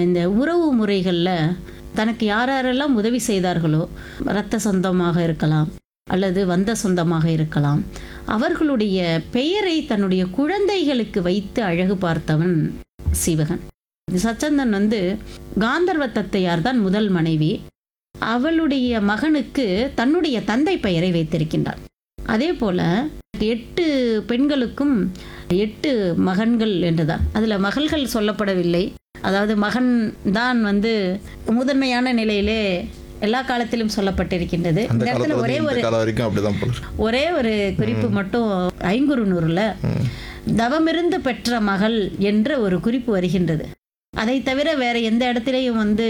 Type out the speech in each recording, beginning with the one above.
இந்த உறவு முறைகளில் தனக்கு யார் யாரெல்லாம் உதவி செய்தார்களோ இரத்த சொந்தமாக இருக்கலாம் அல்லது வந்த சொந்தமாக இருக்கலாம் அவர்களுடைய பெயரை தன்னுடைய குழந்தைகளுக்கு வைத்து அழகு பார்த்தவன் சிவகன் சச்சந்தன் வந்து காந்தர்வ தத்தையார் தான் முதல் மனைவி அவளுடைய மகனுக்கு தன்னுடைய தந்தை பெயரை வைத்திருக்கின்றான் அதே போல எட்டு பெண்களுக்கும் எட்டு மகன்கள் என்றுதான் அதுல மகள்கள் சொல்லப்படவில்லை அதாவது மகன் தான் வந்து முதன்மையான நிலையிலே எல்லா காலத்திலும் சொல்லப்பட்டிருக்கின்றது அந்த இந்த இடத்துல காலத்துல ஒரே வந்து ஒரு இந்த காலம் வரைக்கும் அப்படிதான் போல இருக்கு. ஒரே ஒரு குறிப்பு மட்டும் ஐங்குறுநூறுல ம். தவமிருந்து பெற்ற மகள் என்ற ஒரு குறிப்பு வருகின்றது அதை தவிர வேற எந்த இடத்திலையும் வந்து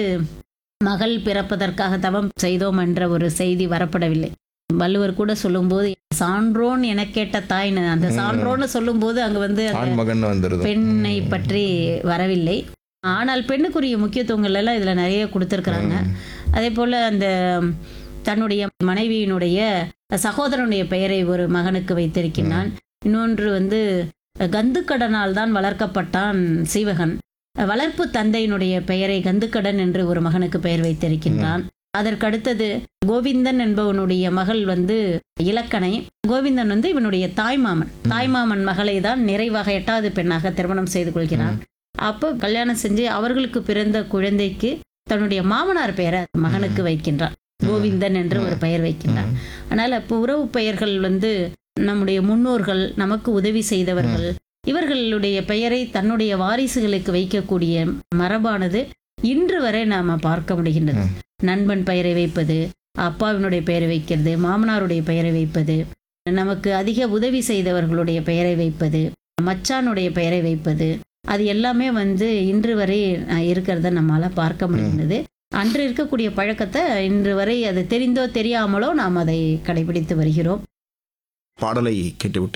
மகள் பிறப்பதற்காக தவம் செய்தோம் என்ற ஒரு செய்தி வரப்படவில்லை வள்ளுவர் கூட சொல்லும்போது சான்றோன் என கேட்ட தாய்னு அந்த சான்றோன்னு சொல்லும்போது அங்க வந்து அந்த ஆண் மகன் வந்துருது பெண்ணை பற்றி வரவில்லை ஆனால் பெண்ணுக்குரிய முக்கியத்துவங்கள் எல்லாம் இதுல நிறைய கொடுத்துருக்குறாங்க அதே போல அந்த தன்னுடைய மனைவியினுடைய சகோதரனுடைய பெயரை ஒரு மகனுக்கு வைத்திருக்கின்றான் இன்னொன்று வந்து கந்துக்கடனால் தான் வளர்க்கப்பட்டான் சீவகன் வளர்ப்பு தந்தையினுடைய பெயரை கந்துக்கடன் என்று ஒரு மகனுக்கு பெயர் வைத்திருக்கின்றான் அதற்கடுத்தது கோவிந்தன் என்பவனுடைய மகள் வந்து இலக்கணை கோவிந்தன் வந்து இவனுடைய தாய்மாமன் தாய்மாமன் மகளை தான் நிறைவாக எட்டாவது பெண்ணாக திருமணம் செய்து கொள்கிறான் அப்போ கல்யாணம் செஞ்சு அவர்களுக்கு பிறந்த குழந்தைக்கு தன்னுடைய மாமனார் பெயரை மகனுக்கு வைக்கின்றான் கோவிந்தன் என்று ஒரு பெயர் வைக்கின்றான் அதனால இப்போ உறவு பெயர்கள் வந்து நம்முடைய முன்னோர்கள் நமக்கு உதவி செய்தவர்கள் இவர்களுடைய பெயரை தன்னுடைய வாரிசுகளுக்கு வைக்கக்கூடிய மரபானது இன்று வரை நாம பார்க்க முடிகின்றது ம். நண்பன் பெயரை வைப்பது அப்பாவினுடைய பெயரை வைக்கிறது மாமனாருடைய பெயரை வைப்பது நமக்கு அதிக உதவி செய்தவர்களுடைய பெயரை வைப்பது மச்சானுடைய பெயரை வைப்பது அது எல்லாமே வந்து இன்று வரை அஹ், இருக்கிறத நம்மால பார்க்க முடிகிறது அன்று இருக்கக்கூடிய பழக்கத்தை இன்று வரை அது தெரிந்தோ தெரியாமலோ நாம் அதை கடைபிடித்து வருகிறோம் பாடலை கேட்டுவிட்டு